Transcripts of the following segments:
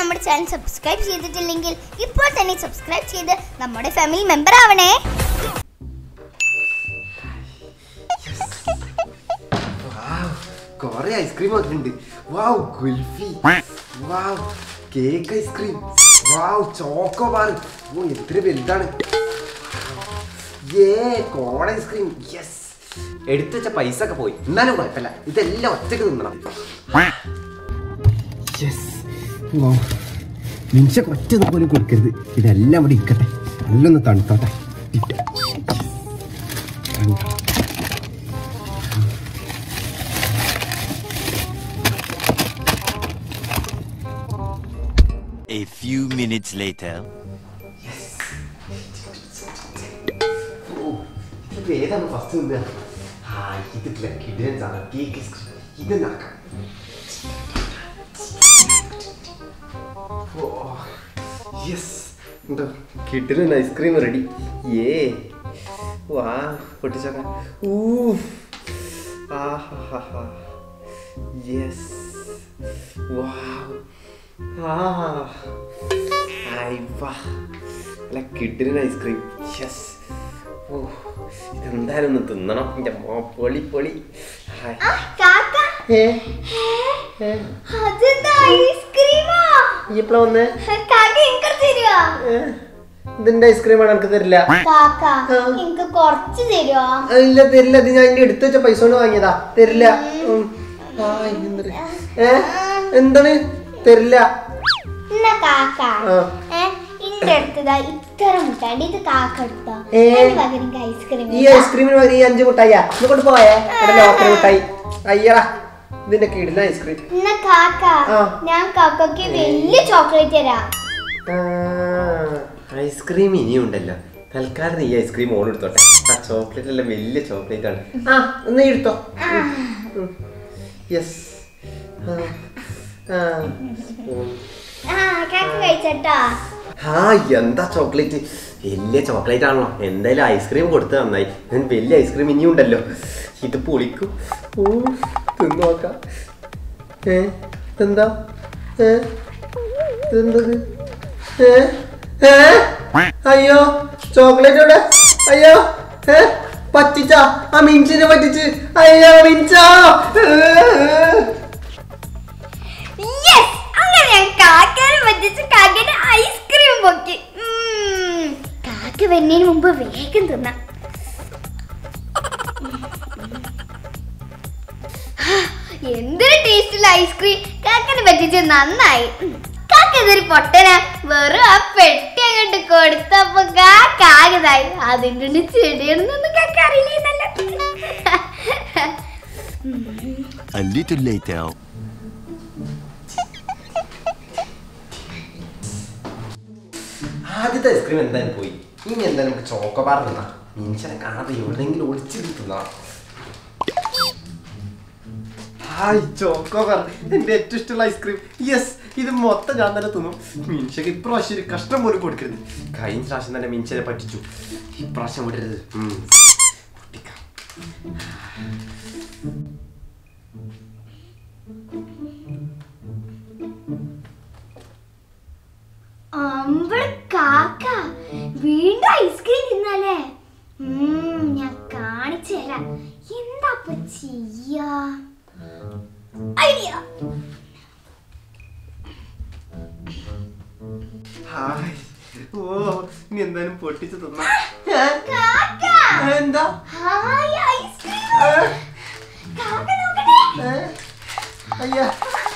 നമ്മുടെ channel subscribe ചെയ്തിട്ടില്ലെങ്കിൽ ഇപ്പോൾ തന്നെ സബ്സ്ക്രൈബ് ചെയ്ത് നമ്മുടെ ഫാമിലി മെമ്പർ ആവണേ കൊറേ ഐസ്ക്രീം വന്നിട്ടുണ്ട് wow kulfi wow cake ice cream wow choco bar ഓ എത്ര വലുതാണ് ഏ കോൺ ഐസ്ക്രീം യെസ് എടുത്തു വെച്ച പൈസ ഒക്കെ പോയി എന്നാലും കുഴപ്പമില്ല ഇതെല്ലാം ഒറ്റക്ക് തിന്നണം യെസ് നിമിഷക്ക് ഒറ്റ പോലും കൊടുക്കരുത് ഇതെല്ലാം ഇവിടെ ഇരിക്കട്ടെ നല്ലൊന്ന് തണുത്തോട്ടെ തണുത്തോ. A few minutes later. ഇത് ഏതാണ് ഫസ്റ്റ് നിന്ന് ആ ഇതില്ല കിടിലൻ സാധനം കേക്ക് ഐസ്ക്രീം ഇത് നാക്കാം യെസ് ഉണ്ടോ കിടിലൻ ഐസ്ക്രീം റെഡി ഏ വാ പൊട്ടിച്ചോക്കാം ഊ ആഹാ യെസ് വാവ് ആ ഐ വാ അല്ല കിടിലൻ ഐസ്ക്രീം യെസ് ഓ ഇതെന്തായാലും ഒന്ന് തിന്നണം എൻ്റെ മോ പൊളി പൊളി ഹായ്. കാക്ക ഏ ഏ അതെന്താ ഐസ്ക്രീമോ ഈ എപ്പോഴാ വന്നേ കാക്ക എനിക്ക് തരുവോ ഏ? ഇതിന്റെ ഐസ്ക്രീമാണ് എനിക്ക് തരില്ല കാക്ക എനിക്ക് കുറച്ച് തരുവോ ആ, ഇല്ല തരില്ല ഇത് ഞാൻ എന്റെ എടുത്തു വെച്ച പൈസ കൊണ്ട് വാങ്ങിയതാ തരില്ല ഉം. ആ, ഇതെന്തര്? ഏ എന്താണ് തരില്ല എന്നാ കാക്ക ആ. ഏ ഇന്റെ അടുത്തതാ ഇത്ര മുട്ടാണ്ട് ഇത് കാക്ക എടുത്തോ ഏ. അതിന് പകരം ഐസ്ക്രീം ഈ ഐസ്ക്രീമിന് പകരം ഈ അഞ്ച് മുട്ടായിയാ ഇന്ന് കൊണ്ട് പോയേ ഇവിടെ ലോക്കൽ മുട്ടായി അയ്യടാ ഇതിന്റെ കിടില ഐസ്ക്രീം എന്നാ കാക്ക ആ. ഞാൻ കാക്കക്ക് വലിയ ചോക്ലേറ്റ് തരാം ഐസ്ക്രീം ഇനിയും ഉണ്ടല്ലോ തൽക്കാലം ഈ ഐസ്ക്രീം ഓൺ എടുത്തോട്ടെ ആ ചോക്ലേറ്റ് എല്ലാം വലിയ ചോക്ലേറ്റ് ആണ് ആ എന്നാ എടുത്തോ യെസ് ആ കാക്ക കഴിച്ചട്ടോ ആ എന്താ ചോക്ലേറ്റ് വലിയ ചോക്ലേറ്റ് ആണല്ലോ എന്തായാലും ഐസ്ക്രീം കൊടുത്ത് നന്നായി ഞാൻ വലിയ ഐസ്ക്രീം ഇനിയും ഉണ്ടല്ലോ ഇത് പൊളിക്കും ഓ തിന്നു നോക്കാം ഏ എന്താ ഏ ഇതെന്തത് ഏ ഏ അയ്യോ ചോക്ലേറ്റ് എവിടെ അയ്യോ ഏ പറ്റിച്ച ആ മിൻസിനെ പറ്റിച്ച് അയ്യോ മിൻചോ യെസ് അങ്ങനെ ഞാൻ കാക്കേനെ പറ്റിച്ച് കാക്കേന്റെ ഐസ്ക്രീം പൊക്കി ഉം. കാക്ക വരുന്നതിന് മുമ്പ് വേഗം തിന്നാം ഹാ, എന്തൊരു ടേസ്റ്റുള്ള ഐസ്ക്രീം കാക്കനെ പറ്റിച്ച് നന്നായി ഉം. കാക്ക ഇതൊരു പൊട്ടന വെറും ആ പെട്ടി അങ്ങോട്ട് കൊടുത്തപ്പോ കാകതായി അതിൻ്റെ ഉള്ളിൽ ചെടിയാണെന്നൊന്നും കാക്ക അറിയില്ലെന്നല്ല A little later. ആദ്യത്തെ ഐസ്ക്രീം എന്തായാലും പോയി ഇനി എന്തായാലും നമുക്ക് ചോക്കോബാർ തിന്നാം മിൻസിനെ കാണാതെ എവിടെയെങ്കിലും ഒളിച്ചു തിന്നാം ഹായ് ചോക്കോബാർ എന്റെ ഏറ്റവും ഇഷ്ടമുള്ള ഐസ്ക്രീം യെസ് ഇത് മൊത്തം ഞാൻ തന്നെ തിന്നും മിൻഷക്ക് ഇപ്രാവശ്യം ഒരു കഷ്ടം പോലും കൊടുക്കരുത് കഴിഞ്ഞ പ്രാവശ്യം തന്നെ മിൻഷനെ പറ്റിച്ചു ഇപ്രാവശ്യം വിടരുത് ഉം. പൊട്ടിക്കാം അമ്പൾ കാക്ക വീണ്ടും ഐസ്ക്രീം തിന്നാലേ ഉം, ഞാൻ കാണിച്ചു തരാം എന്താ ഇപ്പൊ ചെയ്യാ ഐഡിയ ഹായ് ഓ ഇനി എന്തായാലും പൊട്ടിച്ച് തിന്നാം കാക്ക എന്താ ഹായ് ഐസ്ക്രീം ഏ? കാക്ക നോക്കട്ടെ ഏ? അയ്യാ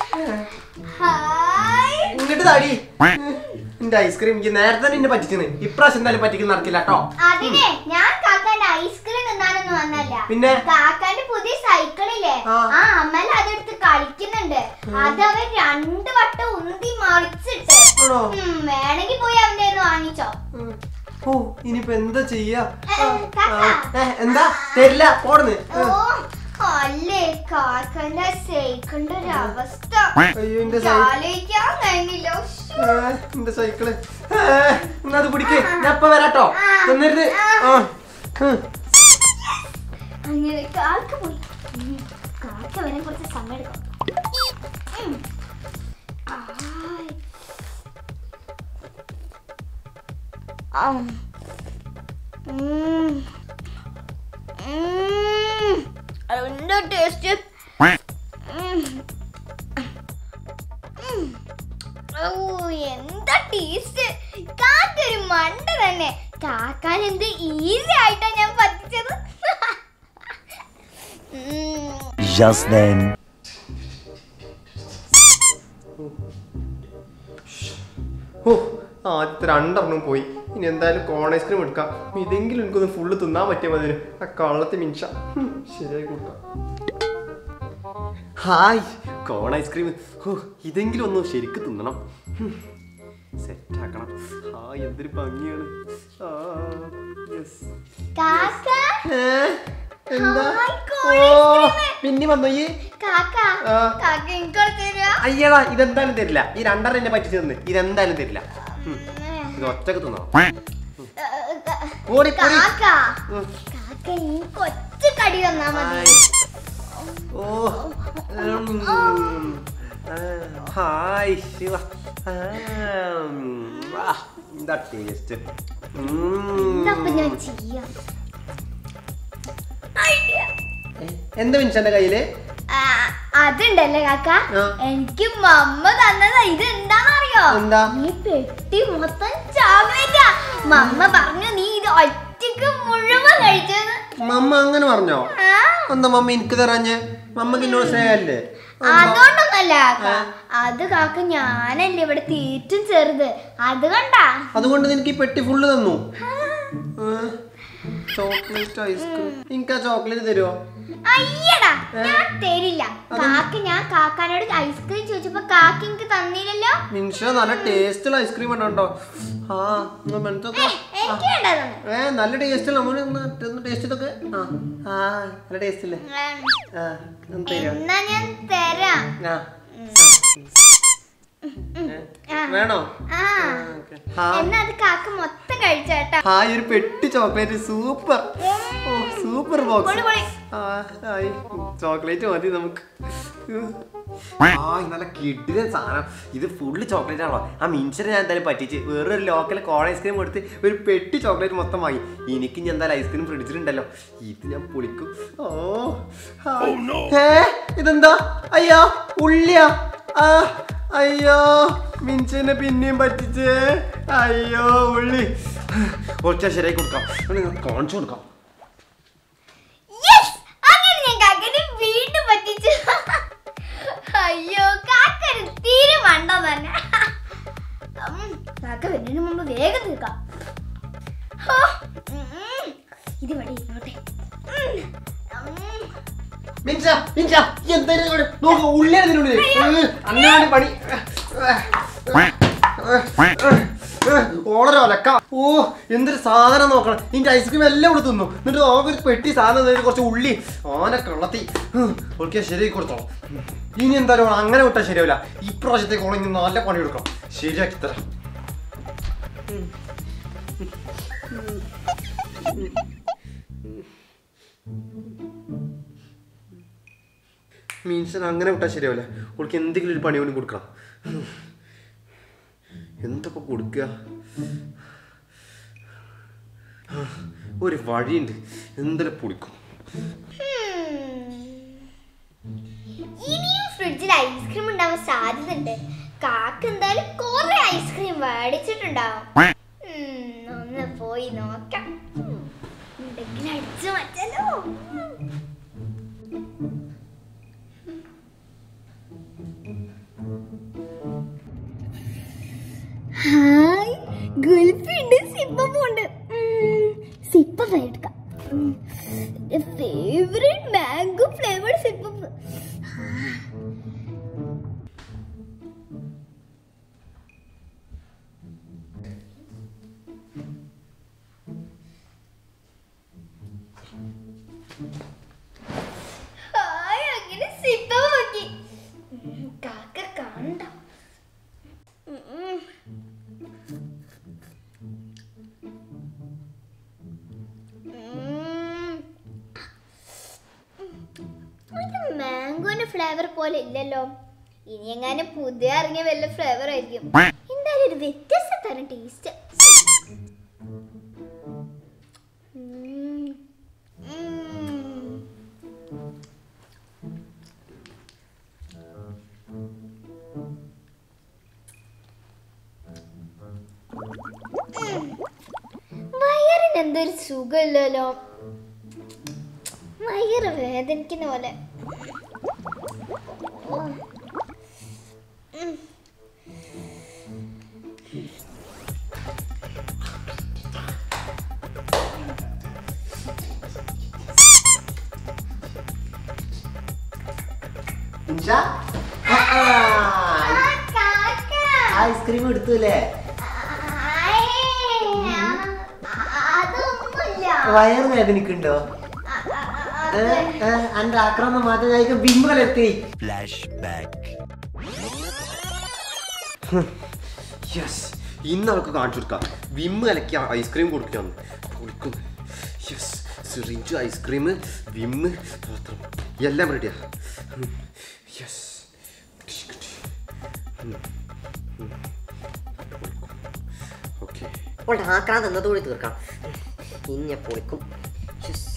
ഹായ് ഇങ്ങോട്ട് താടി എന്റെ ഐസ്ക്രീം എനിക്ക് നേരത്തെ തന്നെ എന്നെ പറ്റിച്ചത് ഇപ്രാവശ്യം എന്തായാലും പറ്റിക്കുന്ന നടക്കില്ല കേട്ടോ അതിനെ ഞാൻ കാക്കാന്റെ ഐസ്ക്രീം തിന്നാനൊന്നും വന്നല്ല പിന്നെ? കാക്കാന്റെ പുതിയ സൈക്കിളില്ലേ ആ. ആ അമ്മല അതെടുത്ത് കളിക്കുന്നുണ്ട് അത് അവൻ രണ്ട് വട്ടം ഉന്തി മറിച്ചിട്ട് ആണോ? ഉം, വേണമെങ്കിൽ പോയി അവന്റെ കയ്യിന്ന് വാങ്ങിച്ചോ ഉം. ഓ ഇനിയിപ്പോ എന്താ ചെയ്യാ ഏ, ഏ, കാക്ക. ആ, ഏ, എന്താ തരില്ല പോടുന്ന് ഓ അല്ലേ കാക്കന്റെ സൈക്കിളിന്റെ ഒരു അവസ്ഥ അയ്യോ എന്റെ സൈ- ആലോചിക്കാൻ കഴിഞ്ഞില്ല ശ്ശോ. ഏ, എന്റെ സൈക്കിള് ഏ, എന്നാ അത് പിടിക്ക് ഞാൻ ഇപ്പൊ വരാട്ടോ തന്നരുത് ആ ഉം. അങ്ങനെ കാക്ക പോയി ഉം, കാക്ക വരാൻ കുറച്ച് സമയം എടുക്കും ഉം. ആയ്. ഉം. ഉം. ഉം. അതിന്റെ ടേസ്റ്റ് ഓ എന്താ ടേസ്റ്റ് കാക്കൊരു മണ്ട തന്നെ കാക്കാൻ എന്ത് ഈസി ആയിട്ടാ ഞാൻ പറ്റിച്ചത് ഉം. Just then. ഓ ആദ്യത്തെ രണ്ടെണ്ണം പോയി ഇനി എന്തായാലും കോൺ ഐസ്ക്രീം എടുക്കാം ഇതെങ്കിലും എനിക്കൊന്ന് ഫുള്ള് തിന്നാൻ പറ്റിയ മതി ആ കള്ളത്തെ മിൻഷ ഹും, ശരിയായി കൊടുക്കാം ഹായ് കോൺ ഐസ്ക്രീം ഓ ഇതെങ്കിലും ഒന്ന് ശരിക്ക് തിന്നണം സെറ്റ് ആക്കണം ഹായ് എന്തൊരു ഭംഗിയാണ് ആ, yes. കാക്ക ഏ, എന്താ ഹായ്, ഓ കോൺ ഐസ്ക്രീം. പിന്നെ വന്നോ ഈ കാക്ക ആ. കാക്ക എനിക്ക് കൊടുത്ത് തരുവാ? അയ്യടാ ഇതെന്തായാലും തരില്ല ഈ രണ്ടെണ്ണം എന്നെ പറ്റിച്ചു തന്ന് ഇതെന്തായാലും തരില്ല ഉം, ഇത് ഒറ്റക്ക് തിന്നണം ഏ, ക- ഓടി ഓടി കാക്ക ഉം. കാക്ക നീ കൊച്ചു കടി തന്നാ മതി ഹായ്. ഓ ഉം. ആ, ഹായ് ശിവ ആ, ആ, എന്താ ടേസ്റ്റ് ഇതപ്പൊ ഞാൻ ചെയ്യാം ഐഡിയ. എന്താ മിനിച്ചന്റെ കയ്യില് ആ, അതുണ്ടല്ലേ കാക്ക ആ. എനിക്ക് മമ്മ തന്നതാ ഇത് എന്താണെന്നറിയോ എന്താ? ഈ പെട്ടി മൊത്തം ചോക്ലേറ്റാ മമ്മ പറഞ്ഞു നീ ഇത് ഒറ്റക്ക് മുഴുവൻ കഴിച്ചത് മമ്മ അങ്ങനെ പറഞ്ഞോ ആ എന്താ മമ്മ എനിക്ക് തരാഞ്ഞേ മമ്മക്ക് എന്നോട് സ്നേഹല്ലേ അതുകൊണ്ടൊന്നല്ല കാക്ക അത് കാക്ക ഞാനല്ലേ ഇവിടെ തീറ്റും ചെറുത് അത് കണ്ടാ അതുകൊണ്ട് നിനക്ക് ഈ പെട്ടി ഫുള്ള് തന്നു ചോക്ലേറ്റ് ഐസ്ക്രീം എനിക്ക് ആ ചോക്ലേറ്റ് തരുമോ അയ്യടാ ഞാൻ തരില്ല കാക്ക ഞാൻ കാക്കാനോട് ഐസ്ക്രീം ചോദിച്ചപ്പോ കാക്ക എനിക്ക് തന്നില്ലല്ലോ മിൻഷ നല്ല ടേസ്റ്റുള്ള ഐസ്ക്രീം ഉണ്ടോ ആ ഒന്ന് മനസ്സൊക്കെ എനിക്ക് വേണ്ടതാണ് ഏ നല്ല ടേസ്റ്റ് നമ്മൾ ഒന്ന് ടേസ്റ്റ് ഇതൊക്കെ ആ ആ നല്ല ടേസ്റ്റ് അല്ലേ ആ ഒന്ന് തരുമോ എന്നാ ഞാൻ തരാം ആ ആ. വേണോ ആ ഓക്കേ. ആ എന്നാ അത് കാക്ക മൊത്തം കഴിച്ചേട്ടാ ആ ഈ ഒരു പെട്ടി ചോക്ലേറ്റ് സൂപ്പർ ഓ സൂപ്പർ ബോക്സ് പൊളി, പൊളി. ആ ആയി ചോക്ലേറ്റ് മതി നമുക്ക് ആ നല്ല കിഡിലെ സാധനം ഇത് ഫുള്ള് ചോക്ലേറ്റ് ആണോ ആ മിൻഷനെ ഞാൻ എന്തായാലും പറ്റിച്ച് വേറൊരു ലോക്കൽ കോൺ ഐസ്ക്രീം കൊടുത്ത് ഒരു പെട്ടി ചോക്ലേറ്റ് മൊത്തം വാങ്ങി എനിക്ക് ഞാൻ എന്തായാലും ഐസ്ക്രീം ഫ്രിഡ്ജിലുണ്ടല്ലോ ഇത് ഞാൻ പൊളിക്കും ഓ ഹായ്. ഏ ഇതെന്താ അയ്യോ ഉള്ളിയാ ആ അയ്യോ മിൻഷനെ പിന്നെയും പറ്റിച്ചേ അയ്യോ ഉള്ളി ഒറ്റ ശരിയായി കൊടുക്കാം ഒന്ന് കാണിച്ചു കൊടുക്കാം യെസ് അങ്ങനെ ഞാൻ കാക്കനെ വീണ്ടും പറ്റിച്ചു അയ്യോ കാക്കന് തീരെ മണ്ട തന്നെ ഉം, കാക്ക വരുന്നതിന് മുമ്പ് വേഗം തീർക്കാം ഹോ, ഉം, ഇത് വഴി ഇരുന്നോട്ടെ ഉം, ഉം. മിൻഷ മിൻഷ എന്തായാലും ഇവിടെ നോക്ക് ഉള്ളിയാണ് ഇതിനുള്ളിൽ അങ്ങനെ പണി ഓളരോ ലക്ക ഓ എന്തൊരു സാധനം നോക്കണം നിന്റെ ഐസ്ക്രീം എല്ലാം ഇവിടെ തിന്നു എന്നിട്ട് ആകെ ഒരു പെട്ടി സാധനം തന്നിട്ട് കുറച്ച് ഉള്ളി ആന കള്ളത്തി ഓക്കെ ശരിയാക്കി കൊടുത്തോളാം ഇനി എന്തായാലും ഓള് അങ്ങനെ വിട്ടാൽ ശരിയാവില്ല ഈ പ്രാവശ്യത്തേക്ക് ഓളെ ഇനി നല്ല പണി എടുക്കണം ശരിയാക്കി തരാം മീൻസ് അങ്ങനെ വിട്ടാൽ ശരിയാവില്ല ഓൾക്ക് എന്തെങ്കിലും ഒരു പണി കൂടി കൊടുക്കണം എന്തൊക്കെ കൊടുക്കുക ഒരു വഴിയുണ്ട് എന്തെല്ലാം പൊടിക്കും ഇനിയും ഫ്രിഡ്ജിൽ ഐസ്ക്രീം ഉണ്ടാവാൻ സാധ്യതയുണ്ട് കാക്ക എന്തായാലും കുറെ ഐസ്ക്രീം മേടിച്ചിട്ടുണ്ടാവും ഉം, ഒന്ന് പോയി നോക്കാം ഉം, എന്തെങ്കിലും അടിച്ചു മാറ്റാലോ ഹായ് ഗുൽഫിണ്ട് സിപ്പപ്പും ഉണ്ട് സിപ്പപ്പ് എടുക്കാം ഫേവറേറ്റ് മാംഗോ ഫ്ലേവർ സിപ്പപ്പ് ഹായ് അങ്ങനെ സിപ്പപ്പ് നോക്കി ഉം, കാക്ക കണ്ട ഉം. മാംഗോന്റെ ഫ്ലേവർ പോലെ ഇല്ലല്ലോ ഇനി എങ്ങാനും പുതിയ ഇറങ്ങിയ വല്ല ഫ്ലേവർ ആയിരിക്കും എന്തായാലും ഒരു വ്യത്യസ്ത തരം ടേസ്റ്റ് എന്തൊരു സുഖമില്ലല്ലോ വയറ് വേദനിക്കുന്ന പോലെ ഉം. നിമിഷ ആ, ആ. ആ, കാക്ക. ഐസ്ക്രീം എടുത്തല്ലേ ആയേ. ആ, അതൊന്നുമില്ല വയറ് വേദനിക്കുണ്ടോ ആ, ആ, ആ, അത് എന്റെ ആക്രമണം മാറ്റാൻ ഞാൻ ബിംബലെത്തി Flashback. യെസ് ഇന്ന് അവൾക്ക് കാണിച്ചു കൊടുക്കാം വിമ്മ് കലക്കി ഐസ്ക്രീം കൊടുക്കാന്ന് കൊടുക്കുന്നു യെസ് സിറിഞ്ച് ഐസ്ക്രീം വിമ്മ് പാത്രം എല്ലാം റെഡിയാ യെസ് ഓക്കെ അവളുടെ ആക്രാന്തം എന്നതോടെ തീർക്കാം ഇനി ഞാൻ പൊളിക്കും യെസ്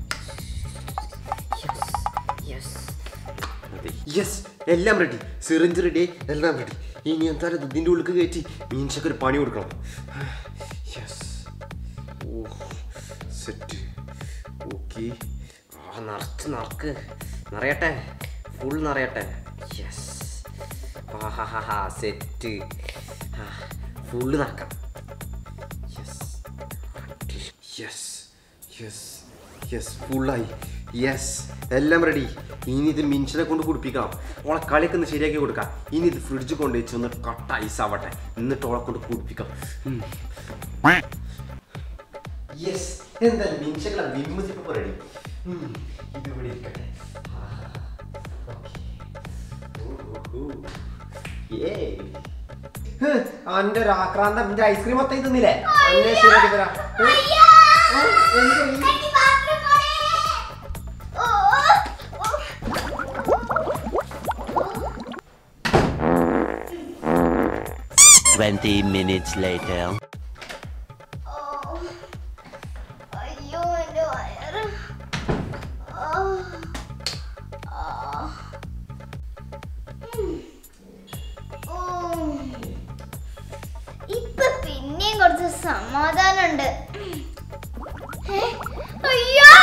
യെസ് യെസ് എല്ലാം റെഡി സിറിഞ്ച് റെഡി എല്ലാം റെഡി ഇനി എന്തായാലും ഇതിൻ്റെ ഉള്ളിൽ കയറ്റി മീൻഷക്ക് ഒരു പണി കൊടുക്കണം യെസ് ഓ സെറ്റ് ഓക്കെ ആ നിറച്ച് നിറക്ക് നിറയട്ടെ ഫുൾ നിറയട്ടെ യെസ് ആഹാ സെറ്റ് ആ ഫുള്ള് നിറക്കാം യെസ് യെസ് യെസ് യെസ് ഫുള്ളായി യെസ് എല്ലാം റെഡി ഇനി ഇത് മിൻഷനെ കൊണ്ട് കുടിപ്പിക്കാം ഓളെ കളിയൊക്കെ ഒന്ന് ശരിയാക്കി കൊടുക്കാം ഇനി ഇത് ഫ്രിഡ്ജ് കൊണ്ട് വെച്ച് ഒന്ന് കട്ട ഐസ് ആവട്ടെ എന്നിട്ട് ഓളെ കൊണ്ട് കുടിപ്പിക്കാം യെസ് എന്തായാലും മിൻഷകളെ വിമ്മതിപ്പോ റെഡി ഇത് ഇവിടെ ഇരിക്കട്ടെ അന്റെ ഒരു ആക്രാന്തം എന്റെ ഐസ്ക്രീം മൊത്തം തിന്നില്ലേ അന്നെ ശരിയാക്കി തരാം ഏ? അയ്യോ. ഏ? എന്ത് ഈ? എനിക്ക് bathroom പോണേ. ഓ, ഓ, Twenty minutes later. ഓ. അയ്യോ എന്റെ വയറ് ഓ. ആ. ഉം. ഉം. ഇപ്പൊ പിന്നെയും കുറച്ച് സമാധാനമുണ്ട് ഏ? അയ്യോ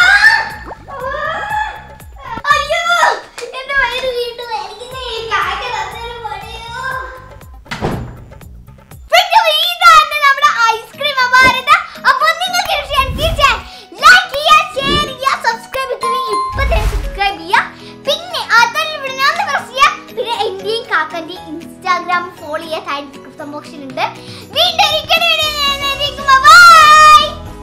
അയ്യോ എന്റെ വയറ് വീണ്ടും വേദനിക്കുന്നേ. കാക്ക തന്നൊരു പണിയോ പിന്നെ ഇതാണ് നമ്മുടെ ഐസ്ക്രീം അപാരത അപ്പോൾ നിങ്ങൾക്ക് ഇഷ്ടമായാൽ തീർച്ചയായും ലൈക്ക് ചെയ്യുക ഷെയർ ചെയ്യുക സബ്സ്ക്രൈബ് ചെയ്യുക ഇപ്പൊ തന്നെ സബ്സ്ക്രൈബ് ചെയ്യുക പിന്നെ അതിൽ ഇവിടെ പ്രസ് ചെയ്യുക പിന്നെ എന്റെയും കാക്കന്റെയും ഇൻസ്റ്റാഗ്രാം ഫോളോ ചെയ്യുക താഴെ ഡിസ്ക്രിപ്ഷൻ ബോക്സിലുണ്ട് വീണ്ടും ഒരിക്കലും ബൈ